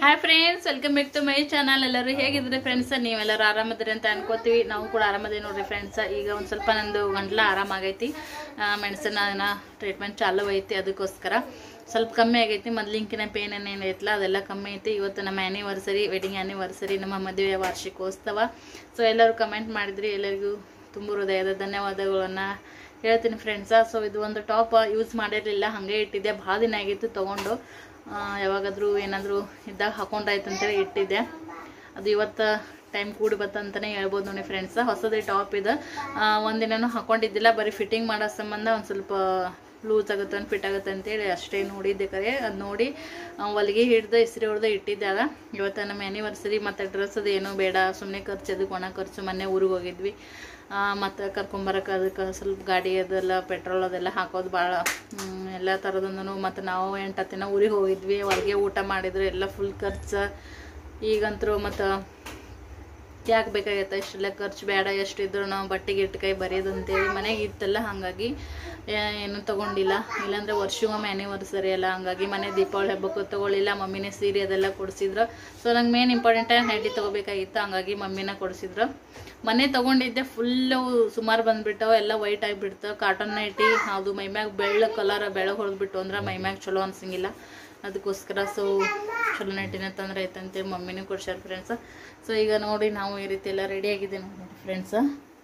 hi friends welcome back to my channel ಎಲ್ಲರೂ ಹೇಗಿದ್ರೆ friends ನೀವೆಲ್ಲರೂ ಆರಾಮದ್ರಿ ಅಂತ ಅನ್ಕೋತೀವಿ ನಾವು ಕೂಡ ಆರಾಮದೇ ನೋಡ್ರಿ ಫ್ರೆಂಡ್ಸ್ ಈಗ ಒಂದು ಸ್ವಲ್ಪ ನಂದು ಗಂಟ್ಲ ಆರಾಮಾಗೈತಿ ಮೆಣಸಿನ ಟ್ರೀಟ್ಮೆಂಟ್ ಚಾಲು ಐತಿ ಅದಕ್ಕೋಸ್ಕರ ಸ್ವಲ್ಪ ಕಮ್ಮಿ ಆಗೈತಿ ಮೊದ್ಲಿಂಕಿನ ಪೇನ್ ಏನೇನು ಐತಲ್ಲ ಅದೆಲ್ಲ ಕಮ್ಮಿ ಐತಿ ಇವತ್ತು ನಮ್ಮ ಆ್ಯನಿವರ್ಸರಿ ವೆಡ್ಡಿಂಗ್ ಆ್ಯನಿವರ್ಸರಿ ನಮ್ಮ ಮದುವೆ ವಾರ್ಷಿಕೋತ್ಸವ ಸೊ ಎಲ್ಲರೂ ಕಮೆಂಟ್ ಮಾಡಿದ್ರಿ ಎಲ್ಲರಿಗೂ ತುಂಬ ಹೃದಯದ ಧನ್ಯವಾದಗಳನ್ನು ಹೇಳ್ತೀನಿ ಫ್ರೆಂಡ್ಸ ಸೊ ಇದು ಒಂದು ಟಾಪ್ ಯೂಸ್ ಮಾಡಿರಲಿಲ್ಲ ಹಾಗೆ ಇಟ್ಟಿದ್ದೆ ಭಾಳ ದಿನ ಆಗಿತ್ತು ತೊಗೊಂಡು ಆ, ಯಾವಾಗಾದ್ರೂ ಏನಾದರೂ ಇದ್ದಾಗ ಹಾಕೊಂಡಾಯ್ತು ಅಂತೇಳಿ ಇಟ್ಟಿದ್ದೆ ಅದು ಇವತ್ತು ಟೈಮ್ ಕೂಡಿ ಬತ್ತಂತಲೇ ಹೇಳ್ಬೋದು ನೋಡಿ ಫ್ರೆಂಡ್ಸ ಹೊಸದೇ ಟಾಪ್ ಇದು ಆ, ಒಂದಿನನೂ ಹಾಕೊಂಡಿದ್ದಿಲ್ಲ ಬರೀ ಫಿಟ್ಟಿಂಗ್ ಮಾಡೋ ಸಂಬಂಧ ಒಂದು ಸ್ವಲ್ಪ ಲೂಸ್ ಆಗುತ್ತೆ ಒಂದು ಫಿಟ್ ಆಗುತ್ತೆ ಅಂತೇಳಿ ಅಷ್ಟೇ ನೋಡಿದ್ದೆ ಕರೆ ಅದು ನೋಡಿ ಆ, ಹೊಲಿಗೆ ಹಿಡ್ದು ಇಸ್ರಿ ಹೊಡೆದು ಇಟ್ಟಿದ್ದೆ ಅದ ಇವತ್ತು ನಮ್ಮ ಆ್ಯನಿವರ್ಸರಿ ಮತ್ತು ಡ್ರೆಸ್ ಅದು ಏನೂ ಬೇಡ ಸುಮ್ಮನೆ ಖರ್ಚು ಅದಕ್ಕೆ ಒಣ ಖರ್ಚು ಮೊನ್ನೆ ಊರಿಗೆ ಹೋಗಿದ್ವಿ ಮತ್ತು ಕರ್ಕೊಂಬರಕ್ಕೆ ಅದಕ್ಕೆ ಸ್ವಲ್ಪ ಗಾಡಿ ಅದೆಲ್ಲ ಪೆಟ್ರೋಲ್ ಅದೆಲ್ಲ ಹಾಕೋದು ಭಾಳ ಎಲ್ಲ ಥರದೊಂದನು ಮತ್ತು ನಾವು ಎಂಟು ಹತ್ತು ದಿನ ಊರಿಗೆ ಹೋಗಿದ್ವಿ ಹೊರಗೆ ಊಟ ಮಾಡಿದ್ರು ಎಲ್ಲ ಫುಲ್ ಖರ್ಚು ಈಗಂತರೂ ಮತ್ತು ಯಾಕೆ ಬೇಕಾಗೈತೆ ಇಷ್ಟೆಲ್ಲ ಖರ್ಚು ಬೇಡ ಎಷ್ಟಿದ್ರು ನಾವು ಬಟ್ಟೆಗೆ ಇಟ್ಟು ಕೈ ಬರೆಯೋದು ಅಂತೇಳಿ ಮನೆಗೆ ಇತ್ತಲ್ಲ ಹಾಗಾಗಿ ಏ- ಏನು ತೊಗೊಂಡಿಲ್ಲ ಇಲ್ಲಾಂದ್ರೆ ವರ್ಷಗೊಮ್ಮೆ ಆ್ಯನಿವರ್ಸರಿ ಅಲ್ಲ ಹಂಗಾಗಿ ಮನೆ ದೀಪಾವಳಿ ಹಬ್ಬಕ್ಕೂ ತೊಗೊಳ್ಳಿಲ್ಲ ಮಮ್ಮಿನೇ ಸೀರೆ ಅದೆಲ್ಲ ಕೊಡಿಸಿದ್ರು ಸೊ ನಂಗೆ ಮೇನ್ ಇಂಪಾರ್ಟೆಂಟ್ ನೈಟಿ ತೊಗೋಬೇಕಾಗಿತ್ತು ಹಂಗಾಗಿ ಮಮ್ಮಿನ ಕೊಡಿಸಿದ್ರು ಮನೆ ತೊಗೊಂಡಿದ್ದೆ ಫುಲ್ಲು ಸುಮಾರು ಬಂದ್ಬಿಟ್ಟವು ಎಲ್ಲ ವೈಟ್ ಆಗಿಬಿಡ್ತು ಕಾಟನ್ ನೈಟಿ ಅದು ಮೈಮ್ಯಾಗ ಬೆಳ್ಳ ಕಲರ್ ಬೆಳಗ್ಗೆ ಹೊಡೆದ್ಬಿಟ್ಟು ಅಂದ್ರೆ ಮೈಮ್ಯಾಗ ಚಲೋ ಅನ್ಸಂಗಿಲ್ಲ ಅದಕ್ಕೋಸ್ಕರ ಸೊ ಚಲೋ ನೈಟಿನ ತಂದ್ರೆ ಐತಂತೇಳಿ ಮಮ್ಮಿನೂ ಕೊಡ್ಸ್ಯಾರ ಫ್ರೆಂಡ್ಸ್ ಸೊ ಈಗ ನೋಡಿ ನಾವು ಈ ರೀತಿ ಎಲ್ಲ ರೆಡಿ ಆಗಿದ್ದೇವೆ ನೋಡಿ ಫ್ರೆಂಡ್ಸ್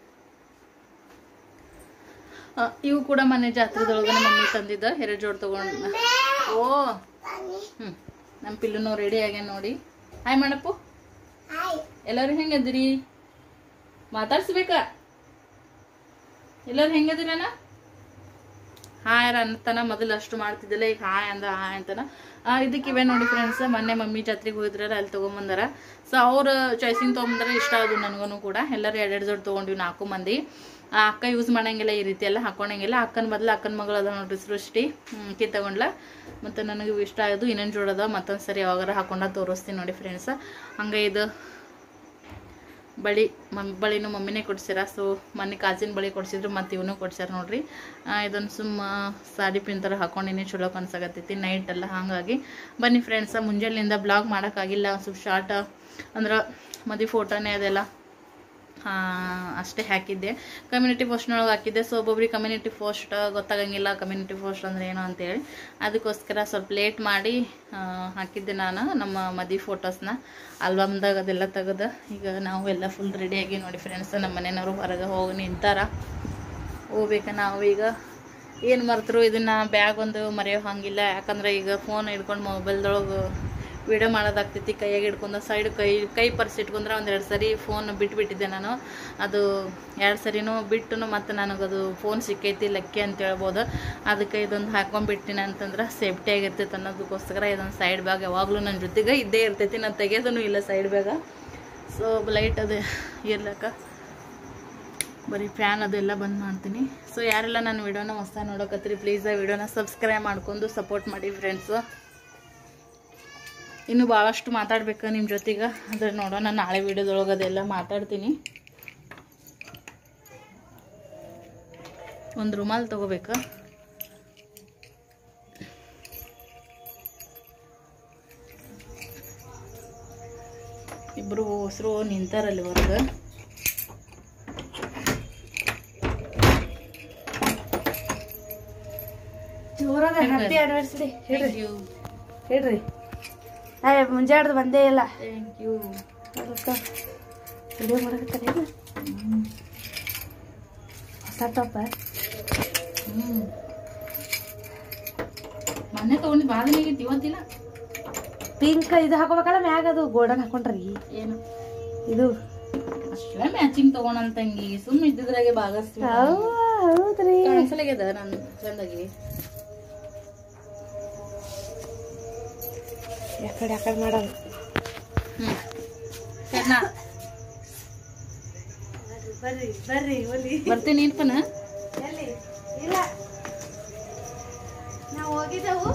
ಇವು ಕೂಡ ಮನೆ ಜಾತ್ರೆದೊಳಗೆ ನಮ್ಮ ಮಮ್ಮಿ ತಂದಿದ್ದ ಎರಡು ಜೋಡ್ ತಗೊಂಡು ಓ ಹ್ಞೂ ನಮ್ಮ ಪಿಲ್ಲುನು ರೆಡಿ ಆಗ್ಯಾನ ನೋಡಿ ಹಾಯ್ ಮಾಡಪ್ಪು ಎಲ್ಲರೂ ಹೆಂಗದಿರಿ ಮಾತಾಡ್ಸ್ಬೇಕ ಎಲ್ಲರೂ ಹೆಂಗದಿರಣ್ಣ ಹಾಯ್ ಅನ್ನತಾನ ಮೊದಲು ಅಷ್ಟು ಮಾಡ್ತಿದ್ದಿಲ್ಲ ಈಗ ಹಾಯ್ ಅಂದ ಹಾಯ್ ಅಂತಾನ ಆ, ಇದಕ್ಕೆ ಇವೆ ನೋಡಿ ಫ್ರೆಂಡ್ಸ್ ಮೊನ್ನೆ ಮಮ್ಮಿ ಜಾತ್ರೆಗೆ ಹೋಗಿದ್ರಲ್ಲ ಅಲ್ಲಿ ತೊಗೊಂಬಂದಾರ ಸೊ ಅವ್ರ ಚಾಯ್ಸಿಂಗ್ ತೊಗೊಂಬಂದ್ರೆ ಇಷ್ಟ ಆದವು ನನಗೂ ಕೂಡ ಎಲ್ಲರೂ ಎರಡೆರಡು ಜೋಡಿ ತೊಗೊಂಡಿವಿ ನಾಲ್ಕು ಮಂದಿ ಆ ಅಕ್ಕ ಯೂಸ್ ಮಾಡಂಗಿಲ್ಲ ಈ ರೀತಿ ಎಲ್ಲ ಹಾಕೊಳಂಗಿಲ್ಲ ಅಕ್ಕನ ಬದಲು ಅಕ್ಕನ ಮಗಳು ಅದ ನೋಡ್ರಿ ಸೃಷ್ಟಿ ಕಿ ತಗೊಂಡ್ಲ ಮತ್ತು ನನಗೆ ಇವು ಇಷ್ಟ ಆಗೋದು ಇನ್ನೊಂದು ಜೋಡದ ಮತ್ತೊಂದು ಸರಿ ಯಾವಾಗಾರ ಹಾಕೊಂಡ ತೋರಿಸ್ತೀನಿ ನೋಡಿ ಫ್ರೆಂಡ್ಸ್ ಹಂಗೆ ಇದು ಬಳಿ ಮಮ್ಮಿ ಬಳಿನೂ ಮಮ್ಮಿನೇ ಕೊಡ್ಸ್ಯಾರ ಸೊ ಮೊನ್ನೆ ಕಾಜಿನ ಬಳಿ ಕೊಡ್ಸಿದ್ರು ಮತ್ತು ಇವನು ಕೊಡ್ಸ್ಯಾರ ನೋಡ್ರಿ ಇದೊಂದು ಸುಮ್ಮ ಸಾಡಿ ಪಿನ್ ಥರ ಹಾಕೊಂಡಿನಿ ಚಲೋ ಕನ್ಸಾಗತ್ತೈತಿ ನೈಟ್ ಎಲ್ಲ ಹಾಗಾಗಿ ಬನ್ನಿ ಫ್ರೆಂಡ್ಸ ಮುಂಜಾನೆಯಿಂದ ಬ್ಲಾಗ್ ಮಾಡೋಕ್ಕಾಗಿಲ್ಲ ಒಂದು ಸ್ವಲ್ಪ ಶಾರ್ಟ್ ಅಂದ್ರೆ ಮದುವೆ ಫೋಟೋನೇ ಅದೆಲ್ಲ ಆ, ಅಷ್ಟೇ ಹಾಕಿದ್ದೆ ಕಮ್ಯುನಿಟಿ ಪೋಸ್ಟ್ನೊಳಗೆ ಹಾಕಿದ್ದೆ ಸೊ ಒಬ್ಬೊಬ್ರಿಗೆ ಕಮ್ಯುನಿಟಿ ಪೋಸ್ಟ್ ಗೊತ್ತಾಗಂಗಿಲ್ಲ ಕಮ್ಯುನಿಟಿ ಪೋಸ್ಟ್ ಅಂದ್ರೆ ಏನು ಅಂತೇಳಿ ಅದಕ್ಕೋಸ್ಕರ ಸ್ವಲ್ಪ ಲೇಟ್ ಮಾಡಿ ಆ, ಹಾಕಿದ್ದೆ ನಾನು ನಮ್ಮ ಮದುವೆ ಫೋಟೋಸ್ನ ಆಲ್ಬಮ್ದಾಗ ಅದೆಲ್ಲ ತೆಗೆದು ಈಗ ನಾವು ಎಲ್ಲ ಫುಲ್ ರೆಡಿಯಾಗಿ ನೋಡಿ ಫ್ರೆಂಡ್ಸ್ ನಮ್ಮ ಮನೆಯವರು ಹೊರಗೆ ಹೋಗಿ ನಿಂತಾರ ಹೋಗ್ಬೇಕು ನಾವು ಈಗ ಏನು ಮರ್ತರು ಇದನ್ನ ಬ್ಯಾಗ್ ಒಂದು ಮರೆಯೋ ಹಂಗಿಲ್ಲ ಯಾಕಂದ್ರೆ ಈಗ ಫೋನ್ ಹಿಡ್ಕೊಂಡು ಮೊಬೈಲ್ದೊಳಗೆ ವಿಡಿಯೋ ಮಾಡೋದಾಗ್ತೈತಿ ಕೈಯಾಗ ಹಿಡ್ಕೊಂಡು ಸೈಡ್ ಕೈ ಕೈ ಪರ್ಸ್ ಇಟ್ಕೊಂಡ್ರೆ ಒಂದೆರಡು ಸರಿ ಫೋನ್ ಬಿಟ್ಬಿಟ್ಟಿದ್ದೆ ನಾನು ಅದು ಎರಡು ಸರಿನೂ ಬಿಟ್ಟು ಮತ್ತು ನನಗದು ಫೋನ್ ಸಿಕ್ಕೈತಿ ಲಕ್ಕಿ ಅಂತ ಹೇಳ್ಬೋದು ಅದಕ್ಕೆ ಇದೊಂದು ಹಾಕೊಂಡ್ಬಿಟ್ಟಿನಿ ಅಂತಂದ್ರೆ ಸೇಫ್ಟಿ ಆಗಿರ್ತೈತೆ ಅನ್ನೋದಕ್ಕೋಸ್ಕರ ಇದೊಂದು ಸೈಡ್ ಬ್ಯಾಗ್ ಯಾವಾಗಲೂ ನನ್ನ ಜೊತೆಗೆ ಇದ್ದೇ ಇರ್ತೈತಿ ನಾನು ತೆಗೆಯೋದೂ ಇಲ್ಲ ಸೈಡ್ ಬ್ಯಾಗ ಸೊ ಲೈಟ್ ಅದು ಇರ್ಲಕ್ಕ ಬರೀ ಫ್ಯಾನ್ ಅದೆಲ್ಲ ಬಂದ್ ಮಾಡ್ತೀನಿ ಸೊ ಯಾರೆಲ್ಲ ನನ್ನ ವಿಡಿಯೋನ ಹೊಸ ನೋಡೋಕತ್ರಿ ಪ್ಲೀಸ್ ಆ ವಿಡಿಯೋನ ಸಬ್ಸ್ಕ್ರೈಬ್ ಮಾಡ್ಕೊಂಡು ಸಪೋರ್ಟ್ ಮಾಡಿ ಫ್ರೆಂಡ್ಸು ಇನ್ನು ಭಾಳಷ್ಟು ಮಾತಾಡ್ಬೇಕು ನಿಮ್ಮ ಜೊತೆಗೆ ಅದ್ರ ನೋಡೋಣ ನಾಳೆ ವಿಡಿಯೋದೊಳಗೆ ಅದೆಲ್ಲ ಮಾತಾಡ್ತೀನಿ ಒಂದು ರುಮಾಲ್ ತಗೋಬೇಕು ಇಬ್ಬರು ಹೊಸರು ನಿಂತಾರಲ್ಲಿ ಹೊರಗೆ ಜೋರದ ಹ್ಯಾಪಿ ಆನಿವರ್ಸರಿ ಹೇಳ್ರಿ ಥ್ಯಾಂಕ್ ಯು ಹೇಳ್ರಿ ಏ ಮುಂಜಾಡ್ದು ಬಂದೇ ಇಲ್ಲ ಥ್ಯಾಂಕ್ ಯು ಅದಕ್ಕೆ ವಿಡಿಯೋ ಮಾಡಕತ್ತಾರ ಹೊಸ ಟಾಪ ಹ್ಞೂ ಮೊನ್ನೆ ತೊಗೊಂಡು ಭಾಳ ದಿನ ಆಗೈತಿ ಇವತ್ತಿಲ್ಲ ಪಿಂಕ್ ಇದು ಹಾಕೋಬೇಕಲ್ಲ ಮ್ಯಾಗ ಅದು ಗೋಲ್ಡನ್ ಹಾಕೊಂಡ್ರಿ ಏನು ಇದು ಅಷ್ಟೇ ಮ್ಯಾಚಿಂಗ್ ತಗೊಂಡಂತಂಗಿ ಸುಮ್ಮನೆ ಇದ್ದಿದ್ರಾಗೆ ಭಾಗಸ್ತೀವಿ ಅವ್ವ, ಹೌದ್ರಿ ಕಾಣಿಸಲಾಗ್ಯದ ನಾನು ಚಂದಾಗಿ ಯಾಕಡೆ ಯಾಕಡೆ ಮಾಡೋದು ಹ್ಞೂ ಸರಿನಾ ಬರ್ರಿ ಬರ್ರಿ ಒಲಿ ಬರ್ತೀನಿ ಇರ್ಪನ ಎಲ್ಲಿ ಇಲ್ಲ ನಾವು ಹೋಗಿದ್ದೆವು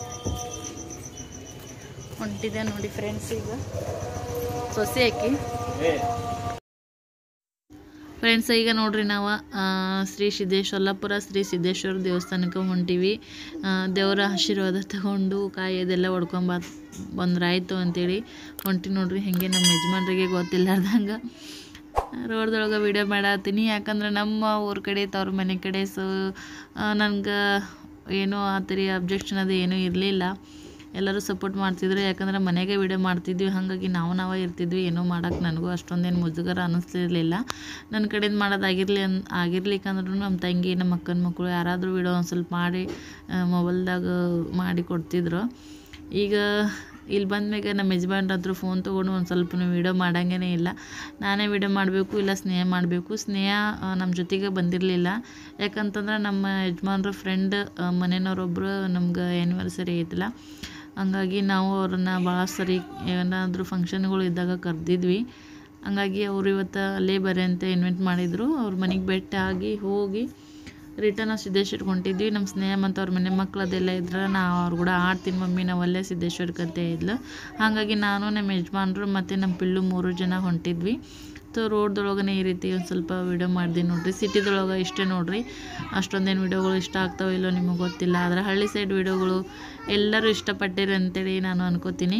ಹೊಂಟಿದೆ ನೋಡಿ ಫ್ರೆಂಡ್ಸ್ ಈಗ ಸೊಸೆ ಹಾಕಿ ಫ್ರೆಂಡ್ಸ್ ಈಗ ನೋಡ್ರಿ ನಾವು ಆ, ಶ್ರೀ ಸಿದ್ದೇಶ್ವರ ಸೊಲ್ಲಾಪುರ ಶ್ರೀ ಸಿದ್ದೇಶ್ವರ ದೇವಸ್ಥಾನಕ್ಕೆ ಹೊಂಟೀವಿ ಆ, ದೇವರ ಆಶೀರ್ವಾದ ತಗೊಂಡು ಕಾಯಿ ಅದೆಲ್ಲ ಹೊಡ್ಕೊಂಬ ಬಂದ್ರಾಯ್ತು ಅಂತೇಳಿ ಹೊಂಟಿ ನೋಡ್ರಿ ಹಾಗೆ ನಮ್ಮ ಯಜಮಾನ್ರಿಗೆ ಗೊತ್ತಿಲ್ಲಾರ್ದಂಗೆ ರೋಡ್ದೊಳಗೆ ವೀಡಿಯೋ ಮಾಡತ್ತೀನಿ ಯಾಕಂದ್ರೆ ನಮ್ಮ ಊರ ಕಡೆ ತವ್ರ ಮನೆ ಕಡೆ ಸೊ ನನಗೆ ಏನೂ ಆ ಥರ ಅಬ್ಜೆಕ್ಷನ್ ಅದು ಏನೂ ಇರಲಿಲ್ಲ ಎಲ್ಲರೂ ಸಪೋರ್ಟ್ ಮಾಡ್ತಿದ್ರು ಯಾಕಂದ್ರೆ ಮನೆಗೆ ವೀಡಿಯೋ ಮಾಡ್ತಿದ್ವಿ ಹಾಗಾಗಿ ನಾವು ನಾವೇ ಇರ್ತಿದ್ವಿ ಏನೋ ಮಾಡೋಕೆ ನನಗೂ ಅಷ್ಟೊಂದೇನು ಮುಜುಗರ ಅನ್ನಿಸ್ತಿರ್ಲಿಲ್ಲ ನನ್ನ ಕಡೆಯಿಂದ ಮಾಡೋದಾಗಿರಲಿ ಅನ್ ಆಗಿರ್ಲಿಕ್ಕಂದ್ರೂ ನಮ್ಮ ತಂಗಿ ನಮ್ಮ ಅಕ್ಕನ ಮಕ್ಕಳು ಯಾರಾದರೂ ವೀಡಿಯೋ ಒಂದು ಸ್ವಲ್ಪ ಮಾಡಿ ಮೊಬೈಲ್ದಾಗ ಮಾಡಿ ಕೊಡ್ತಿದ್ರು ಈಗ ಇಲ್ಲಿ ಬಂದ್ಮೇಲೆ ನಮ್ಮ ಯಜಮಾನ್ರ ಹತ್ರ ಫೋನ್ ತೊಗೊಂಡು ಒಂದು ಸ್ವಲ್ಪ ವೀಡಿಯೋ ಮಾಡಂಗೇ ಇಲ್ಲ ನಾನೇ ವೀಡಿಯೋ ಮಾಡಬೇಕು ಇಲ್ಲ ಸ್ನೇಹ ಮಾಡಬೇಕು ಸ್ನೇಹ ಆ, ನಮ್ಮ ಜೊತೆಗೆ ಬಂದಿರಲಿಲ್ಲ ಯಾಕಂತಂದ್ರೆ ನಮ್ಮ ಯಜಮಾನ್ರ ಫ್ರೆಂಡ್ ಮನೆಯವ್ರೊಬ್ಬರು ನಮ್ಗೆ ಆ್ಯನಿವರ್ಸರಿ ಐತಿಲ್ಲ ಹಂಗಾಗಿ ನಾವು ಅವ್ರನ್ನ ಭಾಳ ಸರಿ ಏನಾದರೂ ಫಂಕ್ಷನ್ಗಳು ಇದ್ದಾಗ ಕರೆದಿದ್ವಿ ಹಂಗಾಗಿ ಅವರು ಇವತ್ತು ಅಲ್ಲೇ ಬರ್ರಿ ಅಂತ ಇನ್ವೈಟ್ ಮಾಡಿದರು ಅವ್ರ ಮನೆಗೆ ಭೇಟಿ ಆಗಿ ಹೋಗಿ ರಿಟರ್ನ್ ನಾವು ಸಿದ್ದೇಶ್ವರ್ಗೆ ಹೊಂಟಿದ್ವಿ ನಮ್ಮ ಸ್ನೇಹ ಮತ್ತು ಅವ್ರ ಮನೆ ಮಕ್ಳು ಅದೆಲ್ಲ ಇದ್ರೆ ನಾವು ಅವ್ರು ಕೂಡ ಆಡ್ತೀನಿ ಮಮ್ಮಿ ನಾವು ಅಲ್ಲೇ ಸಿದ್ದೇಶ್ವರ್ಗೆ ಅಂತ ಇದ್ಲು ಹಾಗಾಗಿ ನಾನು ನಮ್ಮ ಯಜಮಾನ್ರು ಮತ್ತು ನಮ್ಮ ಪಿಳ್ಳು ಮೂರು ಜನ ಹೊಂಟಿದ್ವಿ ಸೊ ರೋಡ್ದೊಳಗನೆ ಈ ರೀತಿ ಒಂದು ಸ್ವಲ್ಪ ವೀಡಿಯೋ ಮಾಡ್ದೆ ನೋಡ್ರಿ ಸಿಟಿದೊಳಗೆ ಇಷ್ಟೇ ನೋಡ್ರಿ ಅಷ್ಟೊಂದೇನು ವೀಡಿಯೋಗಳು ಇಷ್ಟ ಆಗ್ತಾವೋ ಇಲ್ಲೋ ನಿಮಗೆ ಗೊತ್ತಿಲ್ಲ ಆದರೆ ಹಳ್ಳಿ ಸೈಡ್ ವೀಡಿಯೋಗಳು ಎಲ್ಲರೂ ಇಷ್ಟಪಟ್ಟಿರಿ ಅಂತೇಳಿ ನಾನು ಅನ್ಕೋತೀನಿ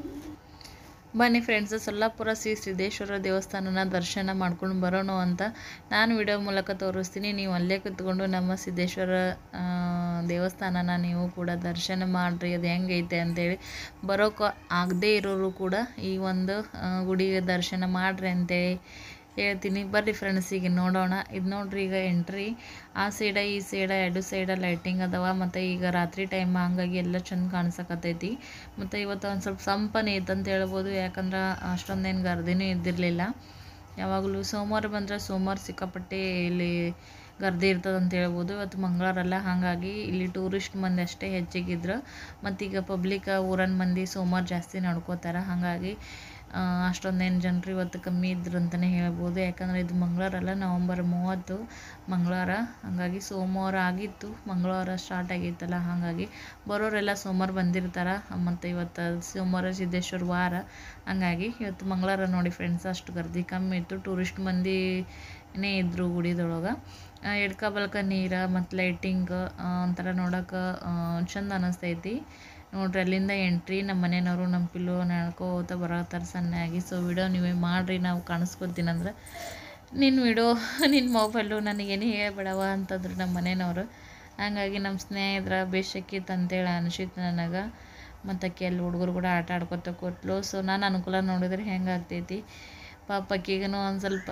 ಬನ್ನಿ ಫ್ರೆಂಡ್ಸ್ ಸೊಲ್ಲಾಪುರ ಶ್ರೀ ಸಿದ್ದೇಶ್ವರ ದೇವಸ್ಥಾನನ ದರ್ಶನ ಮಾಡ್ಕೊಂಡು ಬರೋಣ ಅಂತ ನಾನು ವಿಡಿಯೋ ಮೂಲಕ ತೋರಿಸ್ತೀನಿ ನೀವು ಅಲ್ಲೇ ಕೂತ್ಕೊಂಡು ನಮ್ಮ ಸಿದ್ದೇಶ್ವರ ಆ, ದೇವಸ್ಥಾನನ ನೀವು ಕೂಡ ದರ್ಶನ ಮಾಡಿರಿ ಅದು ಹೆಂಗೈತೆ ಅಂತೇಳಿ ಬರೋಕೆ ಆಗದೇ ಇರೋರು ಕೂಡ ಈ ಒಂದು ಆ, ಗುಡಿಗೆ ದರ್ಶನ ಮಾಡಿರಿ ಅಂತೇಳಿ ಹೇಳ್ತೀನಿ ಬರ್ರಿ ಫ್ರೆಂಡ್ಸ್ ಈಗ ನೋಡೋಣ ಇದು ನೋಡ್ರಿ ಈಗ ಎಂಟ್ರಿ ಆ ಸೈಡ ಈ ಸೈಡ ಎರಡು ಸೈಡ ಲೈಟಿಂಗ್ ಅದಾವ ಮತ್ತು ಈಗ ರಾತ್ರಿ ಟೈಮ್ ಹಂಗಾಗಿ ಎಲ್ಲ ಚಂದ ಕಾಣಿಸಕತ್ತೈತಿ ಮತ್ತು ಇವತ್ತು ಒಂದು ಸ್ವಲ್ಪ ಸಂಪನೆ ಐತಂತ ಹೇಳ್ಬೋದು ಯಾಕಂದ್ರೆ ಅಷ್ಟೊಂದೇನು ಗರ್ದಿನೂ ಇದ್ದಿರಲಿಲ್ಲ ಯಾವಾಗಲೂ ಸೋಮವಾರ ಬಂದರೆ ಸೋಮವಾರ ಸಿಕ್ಕಾಪಟ್ಟೆ ಇಲ್ಲಿ ಗರ್ದಿ ಇರ್ತದೆ ಅಂತ ಹೇಳ್ಬೋದು ಇವತ್ತು ಮಂಗಳವಾರಲ್ಲ ಹಾಗಾಗಿ ಇಲ್ಲಿ ಟೂರಿಸ್ಟ್ ಮಂದಿ ಅಷ್ಟೇ ಹೆಚ್ಚಿಗಿದ್ರು ಮತ್ತೀಗ ಪಬ್ಲಿಕ್ ಊರನ್ ಮಂದಿ ಸೋಮವಾರ ಜಾಸ್ತಿ ನಡ್ಕೋತಾರೆ ಹಾಗಾಗಿ ಆ, ಅಷ್ಟೊಂದೇನು ಜನರು ಇವತ್ತು ಕಮ್ಮಿ ಇದ್ರು ಅಂತಲೇ ಹೇಳ್ಬೋದು ಯಾಕಂದರೆ ಇದು ಮಂಗಳವಾರ ನವಂಬರ್ ಮೂವತ್ತು ಮಂಗಳವಾರ ಹಾಗಾಗಿ ಸೋಮವಾರ ಆಗಿತ್ತು ಮಂಗಳವಾರ ಸ್ಟಾರ್ಟ್ ಆಗಿತ್ತಲ್ಲ ಹಾಗಾಗಿ ಬರೋರೆಲ್ಲ ಸೋಮವಾರ ಬಂದಿರ್ತಾರೆ ಮತ್ತು ಇವತ್ತು ಸೋಮವಾರ ಸಿದ್ದೇಶ್ವರ ವಾರ ಹಂಗಾಗಿ ಇವತ್ತು ಮಂಗಳವಾರ ನೋಡಿ ಫ್ರೆಂಡ್ಸ್ ಅಷ್ಟು ಗರ್ದಿ ಕಮ್ಮಿ ಇತ್ತು ಟೂರಿಸ್ಟ್ ಮಂದಿನೇ ಇದ್ದರು ಗುಡಿದೊಳಗೆ ಎಡ್ಕ ಬಲ್ಕ ನೀರು ಮತ್ತು ಲೈಟಿಂಗ್ ಒಂಥರ ನೋಡೋಕೆ ಚಂದ ಅನ್ನಿಸ್ತೈತಿ ನೋಡ್ರಿ ಅಲ್ಲಿಂದ ಎಂಟ್ರಿ ನಮ್ಮ ಮನೆಯವರು ನಮ್ಮ ಪಿಲ್ಲು ನಡ್ಕೋತ ಬರತ್ತಾರ ಸಣ್ಣಾಗಿ ಸೊ ವಿಡಿಯೋ ನೀವೇ ಮಾಡಿರಿ ನಾವು ಕಾಣಿಸ್ಕೊತೀನಿ ಅಂದ್ರೆ ನಿನ್ನ ವಿಡಿಯೋ ನಿನ್ನ ಮೊಬೈಲು ನನಗೇನು ಹೇಳ್ಬೇಡವ ಅಂತಂದ್ರು ನಮ್ಮ ಮನೆಯವರು ಹಾಗಾಗಿ ನಮ್ಮ ಸ್ನೇಹಿತರ ಬೇಷಕ್ಕಿತ್ತು ಅಂತೇಳಿ ಅನಿಸಿತ್ತು ನನಗೆ ಮತ್ತು ಆಕಿ ಅಲ್ಲಿ ಹುಡುಗರು ಕೂಡ ಆಟ ಆಡ್ಕೊತ ಕೂತ್ಲು ಸೊ ನಾನು ಅನುಕೂಲ ನೋಡಿದ್ರೆ ಹೆಂಗೆ ಆಗ್ತೈತಿ ಪಾಪ ಆಕಿಗೂ ಒಂದು ಸ್ವಲ್ಪ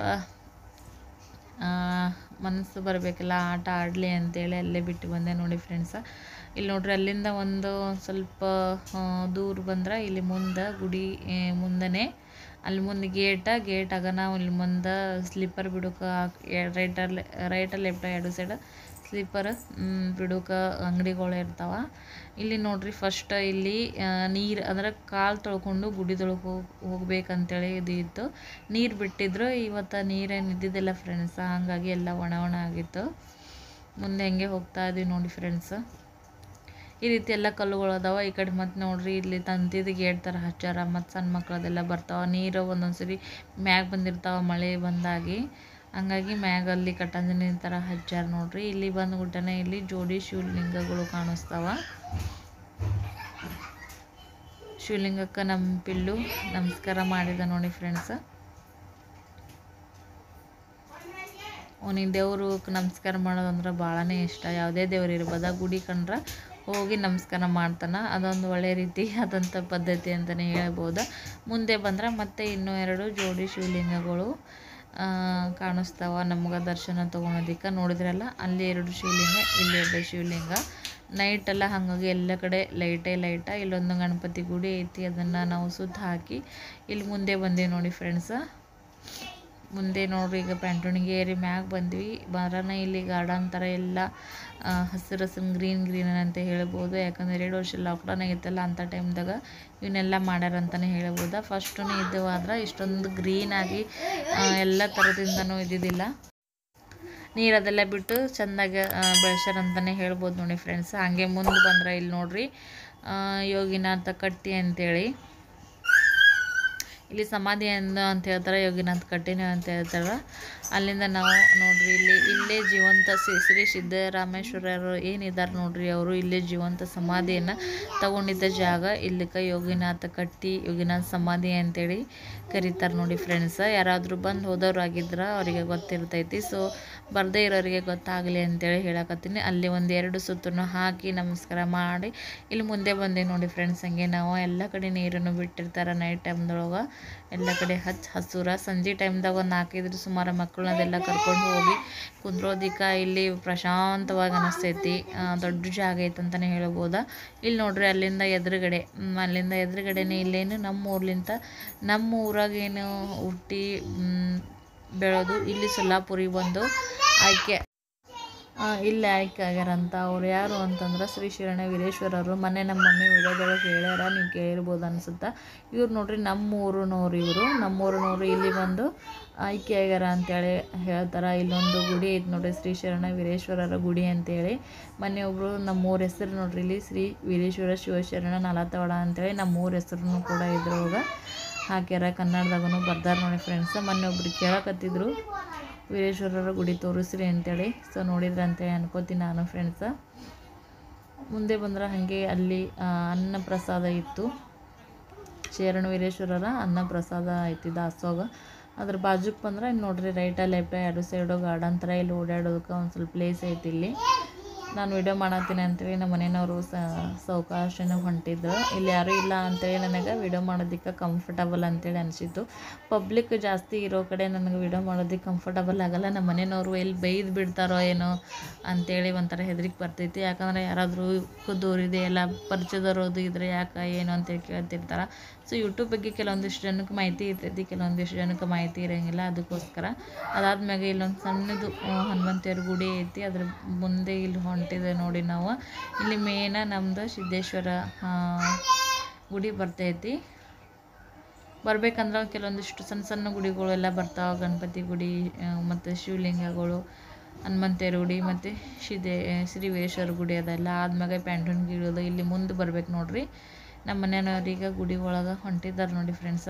ಆ, ಮನಸ್ಸು ಬರಬೇಕಲ್ಲ ಆಟ ಆಡಲಿ ಅಂತೇಳಿ ಅಲ್ಲೇ ಬಿಟ್ಟು ಬಂದೆ ನೋಡಿ ಫ್ರೆಂಡ್ಸ ಇಲ್ಲಿ ನೋಡ್ರಿ ಅಲ್ಲಿಂದ ಒಂದು ಸ್ವಲ್ಪ ಆ, ದೂರ ಬಂದ್ರೆ ಇಲ್ಲಿ ಮುಂದೆ ಗುಡಿ ಆ, ಮುಂದೆನೇ ಅಲ್ಲಿ ಮುಂದೆ ಗೇಟ ಗೇಟಾಗ ನಾವು ಇಲ್ಲಿ ಮುಂದೆ ಸ್ಲಿಪ್ಪರ್ ಬಿಡೋಕೆ ರೈಟಲ್ಲಿ ರೈಟ ಲೆಫ್ಟ ಎರಡು ಸೈಡ್ ಸ್ಲೀಪರ್ ಬಿಡೋಕೆ ಅಂಗಡಿಗಳು ಇರ್ತಾವ ಇಲ್ಲಿ ನೋಡ್ರಿ ಫಸ್ಟ್ ಇಲ್ಲಿ ನೀರು ಅಂದ್ರೆ ಕಾಲು ತೊಳ್ಕೊಂಡು ಗುಡಿದೊಳಗೆ ಹೋಗಿ ಹೋಗ್ಬೇಕಂತೇಳಿ ಇದು ಇತ್ತು ನೀರು ಬಿಟ್ಟಿದ್ರು ಇವತ್ತು ನೀರೇನು ಇದ್ದಿದ್ದಿಲ್ಲ ಫ್ರೆಂಡ್ಸ್ ಹಾಗಾಗಿ ಎಲ್ಲ ಒಣ ಒಣ ಆಗಿತ್ತು ಮುಂದೆ ಹೆಂಗೆ ಹೋಗ್ತಾ ಇದೀವಿ ನೋಡಿ ಫ್ರೆಂಡ್ಸ್ ಈ ರೀತಿ ಎಲ್ಲ ಕಲ್ಲುಗಳು ಅದಾವ ಈ ಕಡೆ ಮತ್ತು ನೋಡ್ರಿ ಇಲ್ಲಿ ತಂತಿದ ಗೇಟ್ ಥರ ಹಚ್ಚಾರ ಮತ್ತು ಸಣ್ಣ ಮಕ್ಕಳದೆಲ್ಲ ಬರ್ತಾವ ನೀರು ಒಂದೊಂದು ಸರಿ ಮ್ಯಾಗ ಬಂದಿರ್ತಾವ ಮಳೆ ಬಂದಾಗಿ ಹಂಗಾಗಿ ಮ್ಯಾಗಲ್ಲಿ ಕಟ್ಟಂಜನಿ ಥರ ಹಚ್ಚಾರ ನೋಡ್ರಿ ಇಲ್ಲಿ ಬಂದ್ಬಿಟ್ಟನೆ ಇಲ್ಲಿ ಜೋಡಿ ಶಿವಲಿಂಗಗಳು ಕಾಣಿಸ್ತಾವ ಶಿವಲಿಂಗಕ್ಕೆ ನಮ್ಮ ಪಿಲ್ಲು ನಮಸ್ಕಾರ ಮಾಡಿದ ನೋಡಿ ಫ್ರೆಂಡ್ಸ್ ಅವನಿಗೆ ದೇವರು ನಮಸ್ಕಾರ ಮಾಡೋದಂದ್ರೆ ಭಾಳನೇ ಇಷ್ಟ ಯಾವುದೇ ದೇವ್ರು ಇರ್ಬೋದ ಗುಡಿ ಕಂಡ್ರೆ ಹೋಗಿ ನಮಸ್ಕಾರ ಮಾಡ್ತಾನೆ ಅದೊಂದು ಒಳ್ಳೆ ರೀತಿ ಆದಂಥ ಪದ್ಧತಿ ಅಂತಲೇ ಹೇಳ್ಬೋದು ಮುಂದೆ ಬಂದ್ರೆ ಮತ್ತೆ ಇನ್ನೂ ಎರಡು ಜೋಡಿ ಶಿವಲಿಂಗಗಳು ಆ, ಕಾಣಿಸ್ತಾವ ನಮ್ಗೆ ದರ್ಶನ ತೊಗೊಳೋದಕ್ಕೆ ನೋಡಿದ್ರಲ್ಲ ಅಲ್ಲಿ ಎರಡು ಶಿವಲಿಂಗ ಇಲ್ಲಿ ಎರಡು ಶಿವಲಿಂಗ ನೈಟ್ ಎಲ್ಲ ಹಾಗಾಗಿ ಎಲ್ಲ ಕಡೆ ಲೈಟೇ ಲೈಟ ಇಲ್ಲೊಂದು ಗಣಪತಿ ಗುಡಿ ಐತಿ ಅದನ್ನು ನಾವು ಸುತ್ತ ಹಾಕಿ ಇಲ್ಲಿ ಮುಂದೆ ಬಂದೀವಿ ನೋಡಿ ಫ್ರೆಂಡ್ಸ ಮುಂದೆ ನೋಡ್ರಿ ಈಗ ಪ್ಯಾಂಟೋಣಿಗೆ ಏರಿ ಮ್ಯಾಗ ಬಂದ್ವಿ ಬರೋಣ ಇಲ್ಲಿ ಗಾರ್ಡನ್ ಥರ ಎಲ್ಲ ಆ, ಹಸಿರು ಹಸಿರು ಗ್ರೀನ್ ಗ್ರೀನ್ ಅಂತ ಹೇಳ್ಬೋದು ಯಾಕಂದ್ರೆ ಎರಡು ವರ್ಷ ಲಾಕ್ಡೌನ್ ಆಗಿತ್ತಲ್ಲ ಅಂಥ ಟೈಮ್ದಾಗ ಇವನ್ನೆಲ್ಲ ಮಾಡ್ಯಾರ ಅಂತಲೇ ಹೇಳ್ಬೋದು ಫಸ್ಟು ಇದು ಆದ್ರೆ ಇಷ್ಟೊಂದು ಗ್ರೀನಾಗಿ ಎಲ್ಲ ಥರದಿಂದನೂ ಇದ್ದಿದ್ದಿಲ್ಲ ನೀರದೆಲ್ಲ ಬಿಟ್ಟು ಚೆಂದಾಗಿ ಬೆಳೆಸ್ಯಾರ ಅಂತಲೇ ಹೇಳ್ಬೋದು ನೋಡಿ ಫ್ರೆಂಡ್ಸ್ ಹಾಗೆ ಮುಂದೆ ಬಂದ್ರೆ ಇಲ್ಲಿ ನೋಡ್ರಿ ಆ, ಯೋಗಿನಾಥ ಕಟ್ಟಿ ಅಂತೇಳಿ ಇಲ್ಲಿ ಸಮಾಧಿ ಎಂದು ಅಂತ ಹೇಳ್ತಾರೆ ಯೋಗಿನಾಥ್ ಕಟ್ಟಿನ ಅಂತ ಹೇಳ್ತಾರೆ ಅಲ್ಲಿಂದ ನಾವು ನೋಡ್ರಿ ಇಲ್ಲಿ ಇಲ್ಲೇ ಜೀವಂತ ಶ್ರೀ ಶ್ರೀ ಸಿದ್ದರಾಮೇಶ್ವರರು ಏನಿದ್ದಾರೆ ನೋಡ್ರಿ ಅವರು ಇಲ್ಲೇ ಜೀವಂತ ಸಮಾಧಿಯನ್ನು ತಗೊಂಡಿದ್ದ ಜಾಗ ಇಲ್ಲಿಕ ಯೋಗಿನಾಥ ಕಟ್ಟಿ ಯೋಗಿನಾಥ್ ಸಮಾಧಿ ಅಂತೇಳಿ ಕರೀತಾರೆ ನೋಡಿ ಫ್ರೆಂಡ್ಸ್ ಯಾರಾದರೂ ಬಂದು ಹೋದವ್ರು ಆಗಿದ್ರೆ ಅವರಿಗೆ ಗೊತ್ತಿರ್ತೈತಿ ಸೊ ಬರದೇ ಇರೋರಿಗೆ ಗೊತ್ತಾಗಲಿ ಅಂತೇಳಿ ಹೇಳಕತ್ತೀನಿ ಅಲ್ಲಿ ಒಂದು ಎರಡು ಸುತ್ತನ್ನು ಹಾಕಿ ನಮಸ್ಕಾರ ಮಾಡಿ ಇಲ್ಲಿ ಮುಂದೆ ಬಂದೆ ನೋಡಿ ಫ್ರೆಂಡ್ಸ್ ಹಂಗೆ ನಾವು ಎಲ್ಲ ಕಡೆ ನೀರನ್ನು ಬಿಟ್ಟಿರ್ತಾರೆ ನೈಟ್ ಟೈಮ್ದೊಳಗೆ ಎಲ್ಲ ಕಡೆ ಹಚ್ಚ ಹಸುರ ಸಂಜೆ ಟೈಮ್ದಾಗ ಒಂದು ನಾಲ್ಕೈದು ಸುಮಾರು ಮಕ್ಕಳನ್ನೆಲ್ಲ ಕರ್ಕೊಂಡು ಹೋಗಿ ಕುಂದ್ರೋದಿಕ್ಕ ಇಲ್ಲಿ ಪ್ರಶಾಂತವಾಗಿ ಅನಿಸ್ತೈತಿ ಆ, ದೊಡ್ಡ ಜಾಗ ಐತೆ ಅಂತಲೇ ಹೇಳ್ಬೋದ ಇಲ್ಲಿ ನೋಡ್ರಿ ಅಲ್ಲಿಂದ ಎದುರುಗಡೆ ಮ್, ಅಲ್ಲಿಂದ ಎದುರುಗಡೆನೇ ಇಲ್ಲೇನು ನಮ್ಮ ಊರ್ಲಿಂತ ನಮ್ಮ ಊರಾಗ ಏನು ಹುಟ್ಟಿ ಮ್, ಬೆಳೆದು ಇಲ್ಲಿ ಸೊಲ್ಲಾಪುರಿಗೆ ಬಂದು ಆಯ್ಕೆ ಆ, ಇಲ್ಲಿ ಆಯ್ಕೆ ಆಗ್ಯಾರಂತ ಅವ್ರು ಯಾರು ಅಂತಂದ್ರೆ ಶ್ರೀ ಶರಣ ವೀರೇಶ್ವರರು ಮೊನ್ನೆ ನಮ್ಮ ಮಮ್ಮಿ ವಿಡಿಯೋದೊಳಗೆ ಹೇಳ್ಯಾರ ನೀವು ಕೇಳಿರ್ಬೋದು ಅನ್ಸುತ್ತಾ ಇವ್ರು ನೋಡ್ರಿ ನಮ್ಮೂರಿನವ್ರು ಇವರು ನಮ್ಮೂರಿನವ್ರು ಇಲ್ಲಿ ಬಂದು ಆಯ್ಕೆ ಆಗ್ಯಾರ ಅಂತೇಳಿ ಹೇಳ್ತಾರೆ ಇಲ್ಲೊಂದು ಗುಡಿ ಐತೆ ನೋಡ್ರಿ ಶ್ರೀ ಶರಣ ವೀರೇಶ್ವರರ ಗುಡಿ ಅಂತೇಳಿ ಮೊನ್ನೆ ಒಬ್ಬರು ನಮ್ಮೂರ ಹೆಸರು ನೋಡ್ರಿ ಇಲ್ಲಿ ಶ್ರೀ ವೀರೇಶ್ವರ ಶಿವಶರಣ ನಲತವಾಡ ಅಂತೇಳಿ ನಮ್ಮೂರ ಹೆಸರು ಕೂಡ ಇದ್ರೊಳಗೆ ಹಾಕ್ಯಾರ ಕನ್ನಡದಾಗೂ ಬರ್ದಾರ ನೋಡಿ ಫ್ರೆಂಡ್ಸ್ ಮೊನ್ನೆ ಒಬ್ರು ಕೇಳಕತ್ತಿದ್ರು ವೀರೇಶ್ವರರ ಗುಡಿ ತೋರಿಸ್ರಿ ಅಂತೇಳಿ ಸೊ ನೋಡಿದ್ರೆ ಅಂತೇಳಿ ಅನ್ಕೋತೀನಿ ನಾನು ಫ್ರೆಂಡ್ಸ ಮುಂದೆ ಬಂದ್ರೆ ಹಾಗೆ ಅಲ್ಲಿ ಆ, ಅನ್ನ ಪ್ರಸಾದ ಇತ್ತು ಶರಣ ವೀರೇಶ್ವರರ ಅನ್ನ ಪ್ರಸಾದ ಐತಿ ದಾಸೋಗ ಅದ್ರ ಬಾಜುಕ್ ಬಂದ್ರೆ ಇಲ್ಲಿ ನೋಡ್ರಿ ರೈಟ ಲೆಫ್ಟ ಎರಡು ಸೈಡು ಗಾರ್ಡನ್ ಥರ ಇಲ್ಲಿ ಓಡಾಡೋದಕ್ಕೆ ಒಂದು ಸ್ವಲ್ಪ ಪ್ಲೇಸ್ ಐತಿ ಇಲ್ಲಿ ನಾನು ವಿಡಿಯೋ ಮಾಡತ್ತೀನಿ ಅಂತೇಳಿ ನಮ್ಮ ಮನೆಯವರು ಸಾವಕಾಶನ ಹೊಂಟಿದ್ರು ಇಲ್ಲಿ ಯಾರೂ ಇಲ್ಲ ಅಂತೇಳಿ ನನಗೆ ವಿಡಿಯೋ ಮಾಡೋದಕ್ಕೆ ಕಂಫರ್ಟಬಲ್ ಅಂತೇಳಿ ಅನಿಸಿತ್ತು ಪಬ್ಲಿಕ್ ಜಾಸ್ತಿ ಇರೋ ಕಡೆ ನನಗೆ ವಿಡಿಯೋ ಮಾಡೋದಕ್ಕೆ ಕಂಫರ್ಟಬಲ್ ಆಗಲ್ಲ ನಮ್ಮ ಮನೆಯವರು ಎಲ್ಲಿ ಬೈದು ಬಿಡ್ತಾರೋ ಏನೋ ಅಂತೇಳಿ ಒಂಥರ ಹೆದರಿಕೆ ಬರ್ತೈತಿ ಯಾಕಂದರೆ ಯಾರಾದರೂ ದೂರಿದೆ ಎಲ್ಲ ಪರಿಚಯದವ್ರದ್ದು ಇದ್ರೆ ಯಾಕೆ ಏನು ಅಂತೇಳಿ ಕೇಳ್ತಿರ್ತಾರೆ ಸೊ ಯೂಟ್ಯೂಬ್ ಬಗ್ಗೆ ಕೆಲವೊಂದಿಷ್ಟು ಜನಕ್ಕೆ ಮಾಹಿತಿ ಇರ್ತೈತಿ ಕೆಲವೊಂದಿಷ್ಟು ಜನಕ್ಕೆ ಮಾಹಿತಿ ಇರೋಂಗಿಲ್ಲ ಅದಕ್ಕೋಸ್ಕರ ಅದಾದ್ಮ್ಯಾಗ ಇಲ್ಲೊಂದು ಸಣ್ಣದು ಆ, ಹನುಮಂತೇವ್ರ ಗುಡಿ ಐತಿ ಅದ್ರ ಮುಂದೆ ಇಲ್ಲಿ ಹೊಂಟಿದೆ ನೋಡಿ ನಾವು ಇಲ್ಲಿ ಮೇನ ನಮ್ಮದು ಸಿದ್ದೇಶ್ವರ ಆ, ಗುಡಿ ಬರ್ತೈತಿ ಬರ್ಬೇಕಂದ್ರೆ ಕೆಲವೊಂದಿಷ್ಟು ಸಣ್ಣ ಸಣ್ಣ ಗುಡಿಗಳು ಎಲ್ಲ ಬರ್ತಾವೆ ಗಣಪತಿ ಗುಡಿ ಮತ್ತು ಶಿವಲಿಂಗಗಳು ಹನುಮಂತೇರ ಗುಡಿ ಮತ್ತು ಶಿದೆ ಶ್ರೀ ವೀರೇಶ್ವರ ಗುಡಿ ಅದೆಲ್ಲ ಆದ್ಮ್ಯಾಗ ಪ್ಯಾಂಟೂನ್ ಗಿಡೋದು ಇಲ್ಲಿ ಮುಂದೆ ಬರ್ಬೇಕು ನೋಡ್ರಿ ನಮ್ಮ ಮನೆಯವ್ರೀಗ ಗುಡಿ ಒಳಗೆ ಹೊಂಟಿದ್ದಾರೆ ನೋಡಿ ಫ್ರೆಂಡ್ಸ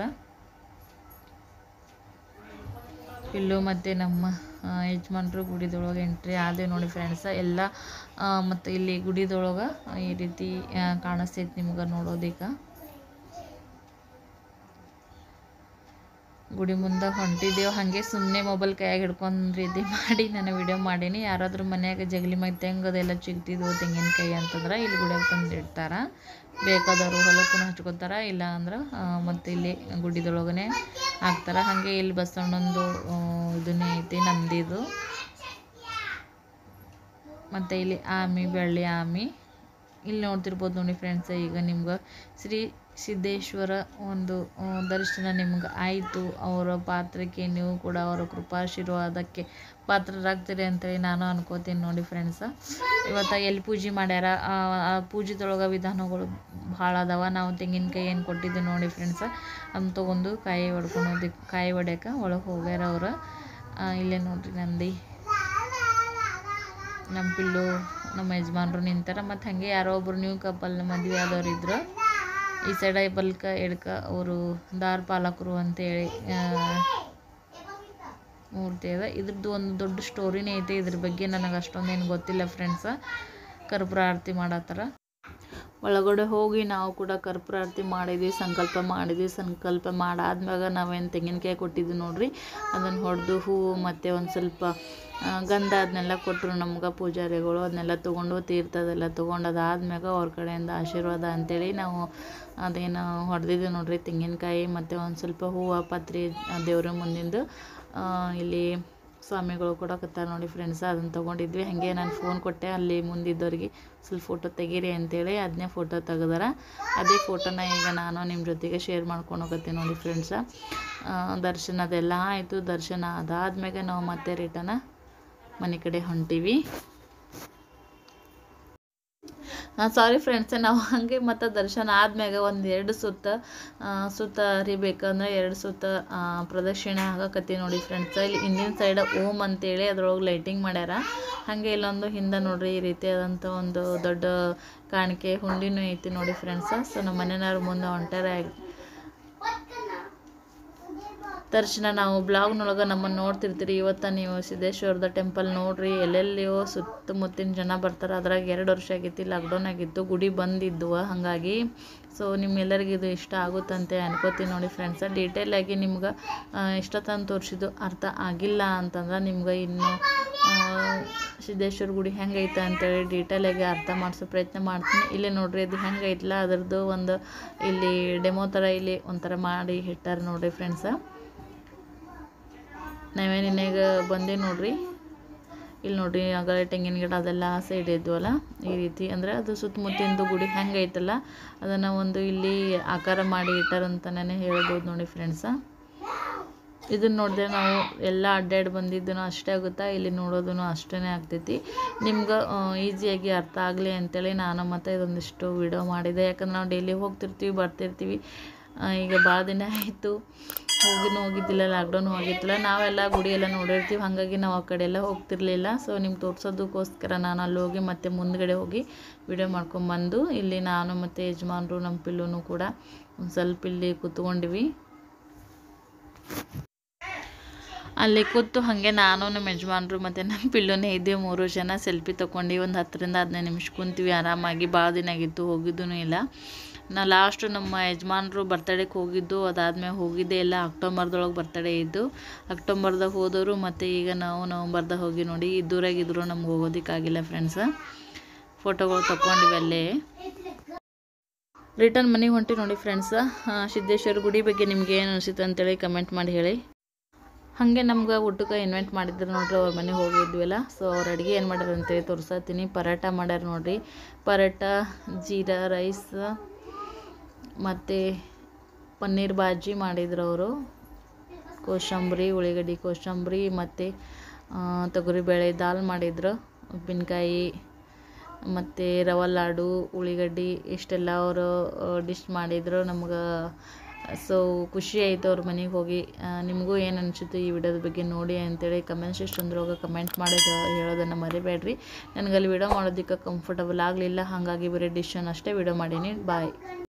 ಇಲ್ಲೂ ಮತ್ತು ನಮ್ಮ ಆ, ಯಜಮಾನ್ರು ಗುಡಿದೊಳಗೆ ಎಂಟ್ರಿ ಆದೆ ನೋಡಿ ಫ್ರೆಂಡ್ಸ ಎಲ್ಲ ಮತ್ತು ಇಲ್ಲಿ ಗುಡಿದೊಳಗೆ ಈ ರೀತಿ ಆ, ಕಾಣಿಸ್ತೈತಿ ನಿಮ್ಗೆ ನೋಡೋದಕ್ಕೆ ಗುಡಿ ಮುಂದೆ ಹೊಂಟಿದ್ದೇವೆ ಹಾಗೆ ಸುಮ್ಮನೆ ಮೊಬೈಲ್ ಕೈಯಾಗ ಹಿಡ್ಕೊಂಡು ರೀತಿ ಮಾಡಿ ನಾನು ವಿಡಿಯೋ ಮಾಡೀನಿ ಯಾರಾದರೂ ಮನ್ಯಾಗ ಜಗಲಿ ಮೈ ತೆಂಗದೆಲ್ಲ ಚಿಗ್ತಿದ್ವು ತೆಂಗಿನಕಾಯಿ ಅಂತಂದ್ರೆ ಇಲ್ಲಿ ಗುಡಿಯಾಗ ತಂದು ಇಡ್ತಾರೆ ಬೇಕಾದವರು ಹೊಲಕ್ಕೂ ಹಚ್ಕೋತಾರ ಇಲ್ಲ ಅಂದ್ರೆ ಮತ್ತು ಇಲ್ಲಿ ಗುಡಿದೊಳಗನೆ ಹಾಕ್ತಾರೆ ಹಾಗೆ ಇಲ್ಲಿ ಬಸವಣ್ಣಂದು ಆ, ಇದನ್ನೇ ಐತಿ ನಂದಿದು ಮತ್ತು ಇಲ್ಲಿ ಆಮಿ ಬೆಳ್ಳಿ ಆಮಿ ಇಲ್ಲಿ ನೋಡ್ತಿರ್ಬೋದು ನೋಡಿ ಫ್ರೆಂಡ್ಸ್ ಈಗ ನಿಮ್ಗೆ ಶ್ರೀ ಸಿದ್ದೇಶ್ವರ ಒಂದು ಆ, ದರ್ಶನ ನಿಮ್ಗೆ ಆಯಿತು ಅವರ ಪಾತ್ರಕ್ಕೆ ನೀವು ಕೂಡ ಅವರ ಕೃಪಾಶೀರ್ವಾದಕ್ಕೆ ಪಾತ್ರರಾಗ್ತೀರಿ ಅಂತೇಳಿ ನಾನು ಅನ್ಕೋತೀನಿ ನೋಡಿ ಫ್ರೆಂಡ್ಸ ಇವತ್ತು ಎಲ್ಲಿ ಪೂಜೆ ಮಾಡ್ಯಾರ ಆ ಆ ಪೂಜೆದೊಳಗೆ ವಿಧಾನಗಳು ಭಾಳ ಅದಾವ ನಾವು ತೆಂಗಿನಕಾಯಿ ಏನು ಕೊಟ್ಟಿದ್ದೆ ನೋಡಿ ಫ್ರೆಂಡ್ಸ ಅದನ್ನ ತೊಗೊಂಡು ಕಾಯಿ ಹೊಡ್ಕೊಳೋದಕ್ಕೆ ಕಾಯಿ ಹೊಡ್ಯಕ್ಕೆ ಒಳಗೆ ಹೋಗ್ಯಾರ ಅವ್ರು ಆ, ಇಲ್ಲೇ ನೋಡ್ರಿ ನಂದಿ ನಮ್ಮ ಪಿಲ್ಲು ನಮ್ಮ ಯಜಮಾನ್ರು ನಿಂತಾರ ಮತ್ತು ಹಾಗೆ ಯಾರೋ ಒಬ್ರು ನ್ಯೂ ಕಪಲ್ ಮದುವೆ ಆದವ್ರು ಇದ್ರು ಈ ಸೈಡ ಬಲ್ಕ ಎಡ್ಕ ಅವರು ದಾರ್ ಪಾಲಕರು ಅಂತೇಳಿ ಆ, ಮೂರ್ತಿ ಅದ ಇದ್ರದ್ದು ಒಂದು ದೊಡ್ಡ ಸ್ಟೋರಿನೇ ಐತೆ ಇದ್ರ ಬಗ್ಗೆ ನನಗೆ ಅಷ್ಟೊಂದೇನು ಗೊತ್ತಿಲ್ಲ ಫ್ರೆಂಡ್ಸ ಕರ್ಪೂರ ಆರತಿ ಮಾಡತ್ತಾರ ಒಳಗಡೆ ಹೋಗಿ ನಾವು ಕೂಡ ಕರ್ಪೂರ ಆರತಿ ಮಾಡಿದ್ವಿ ಸಂಕಲ್ಪ ಮಾಡಿದ್ವಿ ಸಂಕಲ್ಪ ಮಾಡಾದ್ಮ್ಯಾಗ ನಾವೇನು ತೆಂಗಿನಕಾಯಿ ಕೊಟ್ಟಿದ್ವಿ ನೋಡ್ರಿ ಅದನ್ನು ಹೊಡೆದು ಹೂವು ಮತ್ತು ಒಂದು ಸ್ವಲ್ಪ ಆ, ಗಂಧ ಅದನ್ನೆಲ್ಲ ಕೊಟ್ಟರು ನಮ್ಗೆ ಪೂಜಾರಿಗಳು ಅದನ್ನೆಲ್ಲ ತೊಗೊಂಡು ತೀರ್ಥ ಅದೆಲ್ಲ ತೊಗೊಂಡು ಅದಾದ್ಮ್ಯಾಗ ಅವ್ರ ಕಡೆಯಿಂದ ಆಶೀರ್ವಾದ ಅಂತೇಳಿ ನಾವು ಅದೇನು ಹೊಡೆದಿದ್ವಿ ನೋಡ್ರಿ ತೆಂಗಿನಕಾಯಿ ಮತ್ತು ಒಂದು ಸ್ವಲ್ಪ ಹೂವು ಪತ್ರಿ ದೇವ್ರ ಮುಂದಿಂದು ಆ, ಇಲ್ಲಿ ಸ್ವಾಮಿಗಳು ಕೊಡಕತ್ತಾರ ನೋಡಿ ಫ್ರೆಂಡ್ಸ್ ಅದನ್ನು ತೊಗೊಂಡಿದ್ವಿ ಹಾಗೆ ನಾನು ಫೋನ್ ಕೊಟ್ಟೆ ಅಲ್ಲಿ ಮುಂದಿದ್ದವ್ರಿಗೆ ಸ್ವಲ್ಪ ಫೋಟೋ ತೆಗೀರಿ ಅಂತೇಳಿ ಅದನ್ನೇ ಫೋಟೋ ತೆಗ್ದಾರ ಅದೇ ಫೋಟೋನ ಈಗ ನಾನು ನಿಮ್ಮ ಜೊತೆಗೆ ಶೇರ್ ಮಾಡ್ಕೊಂಡು ಹೋಗತ್ತೀನಿ ನೋಡಿ ಫ್ರೆಂಡ್ಸ ದರ್ಶನ ಅದೆಲ್ಲ ಆಯಿತು ದರ್ಶನ ಅದಾದ್ಮೇಲೆ ನಾವು ಮತ್ತೆ ರಿಟರ್ನ ಮನೆ ಕಡೆ ಹೊಂಟೀವಿ ಸಾರಿ ಫ್ರೆಂಡ್ಸ್ ನಾವು ಹಾಗೆ ಮತ್ತು ದರ್ಶನ ಆದ್ಮ್ಯಾಗ ಒಂದು ಎರಡು ಸುತ್ತ ಆ, ಸುತ್ತ ಹರಿಬೇಕಂದ್ರೆ ಎರಡು ಸುತ್ತ ಆ, ಪ್ರದಕ್ಷಿಣೆ ಆಗಕತ್ತಿ ನೋಡಿ ಫ್ರೆಂಡ್ಸ್ ಇಲ್ಲಿ ಹಿಂದಿನ ಸೈಡ್ ಓಮ್ ಅಂತೇಳಿ ಅದ್ರೊಳಗೆ ಲೈಟಿಂಗ್ ಮಾಡ್ಯಾರ ಹಾಗೆ ಇಲ್ಲೊಂದು ಹಿಂದೆ ನೋಡ್ರಿ ಈ ರೀತಿಯಾದಂಥ ಒಂದು ದೊಡ್ಡ ಕಾಣಿಕೆ ಹುಂಡಿನೂ ಐತಿ ನೋಡಿ ಫ್ರೆಂಡ್ಸ್ ಸೊ ನಮ್ಮ ಮನೆಯವ್ರ ಮುಂದೆ ಹೊಂಟಾರ ತರ್ಶನ ನಾವು ಬ್ಲಾಗ್ನೊಳಗೆ ನಮ್ಮನ್ನು ನೋಡ್ತಿರ್ತೀರಿ ಇವತ್ತು ನೀವು ಸಿದ್ದೇಶ್ವರದ ಟೆಂಪಲ್ ನೋಡ್ರಿ ಎಲ್ಲೆಲ್ಲಿಯೋ ಸುತ್ತಮುತ್ತಿನ ಜನ ಬರ್ತಾರೆ ಅದ್ರಾಗ ಎರಡು ವರ್ಷ ಆಗೈತಿ ಲಾಕ್ಡೌನ್ ಆಗಿತ್ತು ಗುಡಿ ಬಂದಿದ್ವು ಹಾಗಾಗಿ ಸೊ ನಿಮ್ಮೆಲ್ಲರಿಗೂ ಇದು ಇಷ್ಟ ಆಗುತ್ತಂತೆ ಅನ್ಕೋತೀನಿ ನೋಡಿ ಫ್ರೆಂಡ್ಸ ಡೀಟೇಲಾಗಿ ನಿಮ್ಗೆ ಇಷ್ಟೊತ್ತಂದು ತೋರಿಸಿದ್ದು ಅರ್ಥ ಆಗಿಲ್ಲ ಅಂತಂದ್ರೆ ನಿಮ್ಗೆ ಇನ್ನು ಆ, ಸಿದ್ದೇಶ್ವರ ಗುಡಿ ಹೆಂಗೈತೆ ಅಂತೇಳಿ ಡೀಟೇಲಾಗಿ ಅರ್ಥ ಮಾಡಿಸೋ ಪ್ರಯತ್ನ ಮಾಡ್ತೀನಿ ಇಲ್ಲೇ ನೋಡ್ರಿ ಅದು ಹೆಂಗೈತಲ್ಲ ಅದ್ರದ್ದು ಒಂದು ಇಲ್ಲಿ ಡೆಮೋ ಥರ ಇಲ್ಲಿ ಒಂಥರ ಮಾಡಿ ಇಟ್ಟಾರೆ ನೋಡ್ರಿ ಫ್ರೆಂಡ್ಸ ನಾವೇ ನಿನ್ನೆಗ ಬಂದೆ ನೋಡ್ರಿ ಇಲ್ಲಿ ನೋಡ್ರಿ ಆಗಲೇ ತೆಂಗಿನ ಗಿಡ ಅದೆಲ್ಲ ಆ ಸೈಡ್ ಇದ್ವಲ್ಲ ಈ ರೀತಿ ಅಂದರೆ ಅದು ಸುತ್ತಮುತ್ತಿಂದು ಗುಡಿ ಹೆಂಗೈತಲ್ಲ ಅದನ್ನು ಒಂದು ಇಲ್ಲಿ ಆಕಾರ ಮಾಡಿ ಇಟ್ಟಾರಂತನೇ ಹೇಳ್ಬೋದು ನೋಡಿ ಫ್ರೆಂಡ್ಸ ಇದನ್ನ ನೋಡಿದ್ರೆ ನಾವು ಎಲ್ಲ ಅಡ್ಡಾಡಿ ಬಂದಿದ್ದೂ ಅಷ್ಟೇ ಆಗುತ್ತಾ ಇಲ್ಲಿ ನೋಡೋದೂ ಅಷ್ಟೇ ಆಗ್ತೈತಿ ನಿಮ್ಗೆ ಈಸಿಯಾಗಿ ಅರ್ಥ ಆಗಲಿ ಅಂತೇಳಿ ನಾನು ಮತ್ತೆ ಇದೊಂದಿಷ್ಟು ವಿಡಿಯೋ ಮಾಡಿದೆ ಯಾಕಂದ್ರೆ ನಾವು ಡೈಲಿ ಹೋಗ್ತಿರ್ತೀವಿ ಬರ್ತಿರ್ತೀವಿ ಆ, ಈಗ ಭಾಳ ದಿನ ಆಯಿತು ಹೋಗಿನೂ ಹೋಗಿದ್ದಿಲ್ಲ ಲಾಕ್ಡೌನ್ ಹೋಗಿದ್ದಿಲ್ಲ ನಾವೆಲ್ಲ ಗುಡಿ ಎಲ್ಲ ನೋಡಿರ್ತೀವಿ ಹಾಗಾಗಿ ನಾವು ಆ ಕಡೆ ಎಲ್ಲ ಹೋಗ್ತಿರ್ಲಿಲ್ಲ ಸೊ ನಿಮ್ಗೆ ತೋರ್ಸೋದಕ್ಕೋಸ್ಕರ ನಾನು ಅಲ್ಲಿ ಹೋಗಿ ಮತ್ತೆ ಮುಂದ್ಗಡೆ ಹೋಗಿ ವಿಡಿಯೋ ಮಾಡ್ಕೊಂಬಂದು ಇಲ್ಲಿ ನಾನು ಮತ್ತು ಯಜಮಾನ್ರು ನಮ್ಮ ಪಿಲ್ಲೂ ಕೂಡ ಒಂದು ಸ್ವಲ್ಪ ಇಲ್ಲಿ ಕೂತ್ಕೊಂಡಿವಿ ಅಲ್ಲಿ ಕೂತು ಹಾಗೆ ನಾನು ನಮ್ಮ ಯಜಮಾನ್ರು ಮತ್ತು ನಮ್ಮ ಪಿಲ್ಲುನೇ ಇದ್ದೀವಿ ಮೂರು ಜನ ಸೆಲ್ಫಿ ತೊಗೊಂಡು ಒಂದು ಹತ್ತರಿಂದ ಹದಿನೈದು ನಿಮಿಷ ಕುಂತೀವಿ ಆರಾಮಾಗಿ ಭಾಳ ದಿನ ಆಗಿತ್ತು ಹೋಗಿದ್ದೂ ಇಲ್ಲ ನಾ ಲಾಸ್ಟು ನಮ್ಮ ಯಜಮಾನ್ರು ಬರ್ತಡೇಗೆ ಹೋಗಿದ್ದು ಅದಾದ್ಮೇಲೆ ಹೋಗಿದ್ದೇ ಇಲ್ಲ ಅಕ್ಟೋಬರ್ದೊಳಗೆ ಬರ್ತಡೇ ಇದ್ದು ಅಕ್ಟೋಬರ್ದಾಗ ಹೋದವರು ಮತ್ತು ಈಗ ನಾವು ನವಂಬರ್ದಾಗ ಹೋಗಿ ನೋಡಿ ಇದ್ದೂರಾಗಿದ್ರು ನಮ್ಗೆ ಹೋಗೋದಕ್ಕಾಗಿಲ್ಲ ಫ್ರೆಂಡ್ಸ ಫೋಟೋಗಳು ತಗೊಂಡಿವಿ ಅಲ್ಲೇ ರಿಟರ್ನ್ ಮನೆಗೆ ಹೊಂಟಿ ನೋಡಿ ಫ್ರೆಂಡ್ಸ ಸಿದ್ದೇಶ್ವರ ಗುಡಿ ಬಗ್ಗೆ ನಿಮ್ಗೆ ಏನು ಅನಿಸಿತು ಅಂತೇಳಿ ಕಮೆಂಟ್ ಮಾಡಿ ಹೇಳಿ ಹಾಗೆ ನಮ್ಗೆ ಊಟಕ್ಕೆ ಇನ್ವೆಂಟ್ ಮಾಡಿದ್ರು ನೋಡ್ರಿ ಅವ್ರ ಮನೆಗೆ ಹೋಗಿದ್ವಲ್ಲ ಸೊ ಅವ್ರ ಅಡುಗೆ ಏನು ಮಾಡ್ಯಾರ ಅಂತೇಳಿ ತೋರ್ಸತ್ತೀನಿ ಪರೋಟ ಮಾಡ್ಯಾರ ನೋಡ್ರಿ ಪರೋಟ ಜೀರಾ ರೈಸ್ ಮತ್ತು ಪನ್ನೀರ್ ಬಾಜಿ ಮಾಡಿದ್ರು ಅವರು ಕೋಸಂಬರಿ ಉಳ್ಳಾಗಡ್ಡಿ ಕೋಸಂಬರಿ ಮತ್ತು ತೊಗರಿಬೇಳೆ ದಾಲ್ ಮಾಡಿದ್ರು ಉಪ್ಪಿನಕಾಯಿ ಮತ್ತು ರವೆ ಲಾಡು ಉಳ್ಳಿಗಡ್ಡಿ ಇಷ್ಟೆಲ್ಲ ಅವರು ಡಿಶ್ ಮಾಡಿದ್ರು ನಮ್ಗೆ ಸೊ ಖುಷಿ ಆಯಿತು ಅವ್ರ ಮನೆಗೆ ಹೋಗಿ ಆ, ನಿಮಗೂ ಏನು ಅನಿಸುತ್ತೆ ಈ ವಿಡಿಯೋದ ಬಗ್ಗೆ ನೋಡಿ ಅಂತೇಳಿ ಕಮೆಂಟ್ ಸೆಕ್ಷನ್ದ್ರೊಳಗೆ ಕಮೆಂಟ್ ಮಾಡಿ ಹೇ- ಹೇಳೋದನ್ನು ಮರಿಬೇಡ್ರಿ ನನಗೆ ಅಲ್ಲಿ ವಿಡಿಯೋ ಮಾಡೋದಕ್ಕೆ ಕಂಫರ್ಟಬಲ್ ಆಗಲಿಲ್ಲ ಹಾಗಾಗಿ ಬರೀ ಡಿಶನ್ನು ಅಷ್ಟೇ ವಿಡಿಯೋ ಮಾಡೀನಿ ಬಾಯ್